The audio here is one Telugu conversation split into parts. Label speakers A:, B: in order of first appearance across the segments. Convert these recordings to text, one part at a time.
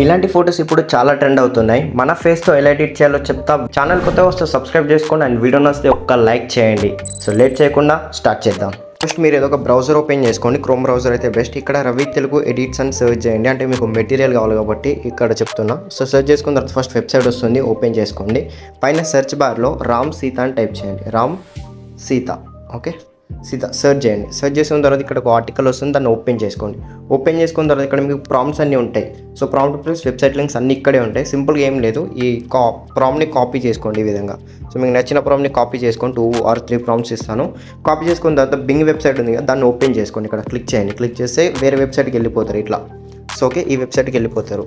A: ఇలాంటి ఫొటోస్ ఇప్పుడు చాలా ట్రెండ్ అవుతున్నాయి మన ఫేస్తో ఎలా ఎడిట్ చేయాలో చెప్తా ఛానల్ కొత్త వస్తే సబ్స్క్రైబ్ చేసుకోండి అండ్ వీడియో నచ్చితే ఒక్క లైక్ చేయండి సో లేట్ చేయకుండా స్టార్ట్ చేద్దాం ఫస్ట్ మీరు ఏదో ఒక బ్రౌజర్ ఓపెన్ చేసుకోండి క్రోమ్ బ్రౌజర్ అయితే బెస్ట్ ఇక్కడ రవి తెలుగు ఎడిట్స్ అని సెర్చ్ చేయండి అంటే మీకు మెటీరియల్ కావాలి కాబట్టి ఇక్కడ చెప్తున్నా సో సెర్చ్ చేసుకున్న తర్వాత ఫస్ట్ వెబ్సైట్ వస్తుంది ఓపెన్ చేసుకోండి పైన సెర్చ్ బార్లో రామ్ సీత అని టైప్ చేయండి రామ్ సీత ఓకే సీత సెర్చ్ చేయండి సెర్చ్ చేసిన తర్వాత ఇక్కడ ఒక ఆర్టికల్ వస్తుంది దాన్ని ఓపెన్ చేసుకోండి ఓపెన్ చేసుకున్న తర్వాత ఇక్కడ మీకు ప్రాంప్ట్స్ అన్నీ ఉంటాయి so prompt plus website links అన్నీ ఇక్కడే ఉంటాయి సింపుల్గా ఏం లేదు ఈ కా ప్రాంప్ట్ని కాపీ చేసుకోండి ఈ విధంగా సో మీకు నచ్చిన ప్రాంప్ట్ని కాపీ చేసుకొని టూ ఆర్ త్రీ ప్రాంప్ట్స్ ఇస్తాను కాపీ చేసుకున్న తర్వాత బింగ్ వెబ్సైట్ ఉంది కదా దాన్ని ఓపెన్ చేసుకోండి ఇక్కడ క్లిక్ చేయండి క్లిక్ చేస్తే వేరే వెబ్సైట్కి వెళ్ళిపోతారు ఇట్లా సో ఓకే ఈ వెబ్సైట్కి వెళ్ళిపోతారు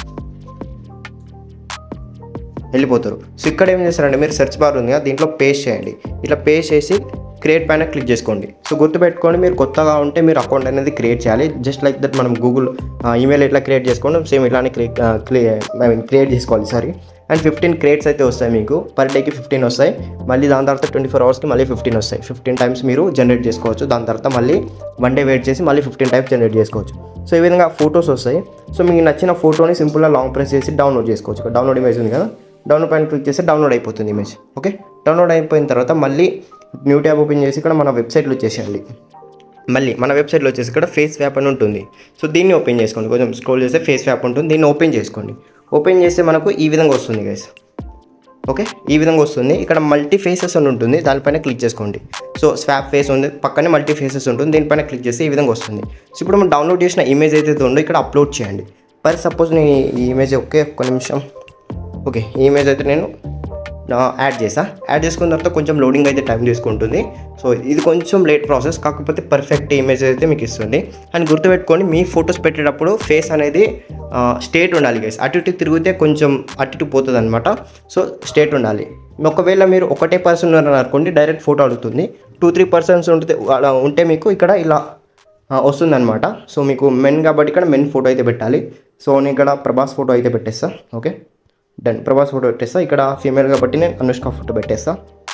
A: వెళ్ళిపోతారు సో ఇక్కడ ఏం చేస్తారంటే మీరు సెర్చ్ బార్ ఉంది కదా దీంట్లో పేస్ట్ చేయండి ఇట్లా పేస్ట్ చేసి క్రియేట్ పైన క్లిక్ చేసుకోండి సో గుర్తుపెట్టుకోండి మీరు కొత్తగా ఉంటే మీరు అకౌంట్ అనేది క్రియేట్ చేయాలి జస్ట్ లైక్ దట్ మనం గూగుల్ ఈమెయిల్ ఎట్లా క్రియేట్ చేసుకోండి సేమ్ ఇట్లానే క్రియేట్ ఐ మీన్ క్రియేట్ చేసుకోవాలి సారీ అండ్ ఫిఫ్టీన్ క్రియేట్స్ అయితే వస్తాయి మీకు పర్ డేకి ఫిఫ్టీన్ వస్తాయి మళ్ళీ దాని తర్వాత ట్వంటీ ఫోర్ అవర్స్కి మళ్ళీ ఫిఫ్టీన్ వస్తాయి ఫిఫ్టీన్ టైమ్స్ మీరు జనరేట్ చేసుకోవచ్చు దాని తర్వాత మళ్ళీ వన్ డే వెయిట్ చేసి మళ్ళీ ఫిఫ్టీన్ టైమ్స్ జనరేట్ చేసుకోవచ్చు సో ఈ విధంగా ఫొటోస్ వస్తాయి సో మీకు నచ్చిన ఫోటోని సింపుల్గా లాంగ్ ప్రెస్ చేసి డౌన్లోడ్ చేసుకోవచ్చు ఇక్కడ డౌన్లోడ్ ఇమేజ్ ఉంది కదా డౌన్లోడ్ పైన క్లిక్ చేస్తే డౌన్లోడ్ అయిపోతుంది ఇమేజ్ ఓకే డౌన్లోడ్ అయిపోయిన తర్వాత మళ్ళీ న్యూ ట్యాబ్ ఓపెన్ చేసి ఇక్కడ మన వెబ్సైట్లో వచ్చేసేయాలి మళ్ళీ మన వెబ్సైట్లో వచ్చేసి ఇక్కడ ఫేస్ వ్యాప్ అని ఉంటుంది సో దీన్ని ఓపెన్ చేసుకోండి కొంచెం స్క్రోల్ చేస్తే ఫేస్ వ్యాప్ ఉంటుంది దీన్ని ఓపెన్ చేసుకోండి ఓపెన్ చేస్తే మనకు ఈ విధంగా వస్తుంది గైస్ ఓకే ఈ విధంగా వస్తుంది ఇక్కడ మల్టీ ఫేసెస్ అని ఉంటుంది దానిపైన క్లిక్ చేసుకోండి సో స్వాప్ ఫేస్ ఉంది పక్కనే మల్టీ ఫేసెస్ ఉంటుంది దీనిపైన క్లిక్ చేస్తే ఈ విధంగా వస్తుంది సో ఇప్పుడు మనం డౌన్లోడ్ చేసిన ఇమేజ్ అయితే ఉందో ఇక్కడ అప్లోడ్ చేయండి ఫర్ సపోజ్ నేను ఈ ఇమేజ్ ఓకే ఒక్క నిమిషం ఓకే ఈ ఇమేజ్ అయితే నేను యాడ్ చేసా యాడ్ చేసుకున్న తర్వాత కొంచెం లోడింగ్ అయితే టైం తీసుకుంటుంది సో ఇది కొంచెం లేట్ ప్రాసెస్ కాకపోతే పర్ఫెక్ట్ ఇమేజ్ అయితే మీకు ఇస్తుంది అండ్ గుర్తుపెట్టుకోండి మీ ఫొటోస్ పెట్టేటప్పుడు ఫేస్ అనేది స్టేట్ ఉండాలి గైస్ అటు ఇటు తిరిగితే కొంచెం అటు ఇటు పోతుంది అనమాట సో స్టేట్ ఉండాలి ఒకవేళ మీరు ఒకటే పర్సన్ ఉన్నారని అనుకోండి డైరెక్ట్ ఫోటో అడుగుతుంది టూ త్రీ పర్సన్స్ ఉంటే అలా ఉంటే మీకు ఇక్కడ ఇలా వస్తుంది అనమాట సో మీకు మెన్ కాబట్టి ఇక్కడ మెన్ ఫోటో అయితే పెట్టాలి సో నేను ఇక్కడ ప్రభాస్ ఫోటో అయితే పెట్టేస్తా ఓకే డన్ ప్రభాస్ ఫోటో పెట్టేస్తా ఇక్కడ ఫీమేల్ కాబట్టి నేను అనుష్క ఫోటో పెట్టేస్తా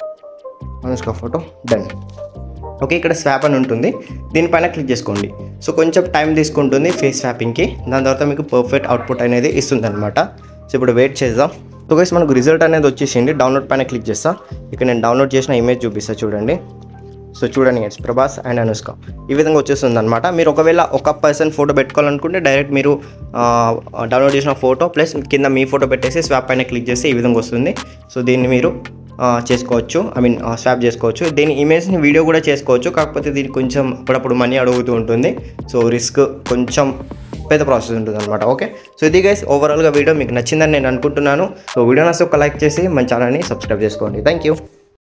A: అనుష్క ఫోటో డన్ ఓకే ఇక్కడ స్వాప్ అని ఉంటుంది దీనిపైన క్లిక్ చేసుకోండి సో కొంచెం టైం తీసుకుంటుంది ఫేస్ స్వాపింగ్కి దాని తర్వాత మీకు పర్ఫెక్ట్ అవుట్పుట్ అనేది ఇస్తుంది అనమాట సో ఇప్పుడు వెయిట్ చేద్దాం సో గైస్ మనకు రిజల్ట్ అనేది వచ్చేసింది డౌన్లోడ్ పైన క్లిక్ చేస్తా ఇక్కడ నేను డౌన్లోడ్ చేసిన ఇమేజ్ చూపిస్తా చూడండి సో చూడండి ఇట్స్ ప్రభాస్ అండ్ అనుష్క ఈ విధంగా వచ్చేస్తుంది అనమాట మీరు ఒకవేళ ఒక పర్సన్ ఫోటో పెట్టుకోవాలనుకుంటే డైరెక్ట్ మీరు డౌన్లోడ్ చేసిన ఫోటో ప్లస్ కింద మీ ఫోటో పెట్టేసి స్వాప్ పైన క్లిక్ చేస్తే ఈ విధంగా వస్తుంది సో దీన్ని మీరు చేసుకోవచ్చు ఐ మీన్ స్వాప్ చేసుకోవచ్చు దీని ఇమేజ్ని వీడియో కూడా చేసుకోవచ్చు కాకపోతే దీనికి కొంచెం అప్పుడప్పుడు మనీ అడుగుతూ ఉంటుంది సో రిస్క్ కొంచెం పెద్ద ప్రాసెస్ ఉంటుంది అనమాట ఓకే సో ఇది గైస్ ఓవరాల్గా వీడియో మీకు నచ్చిందని నేను అనుకుంటున్నాను సో వీడియో నచ్చితే ఒక లైక్ చేసి మన ఛానల్ని సబ్స్క్రైబ్ చేసుకోండి థ్యాంక్ యూ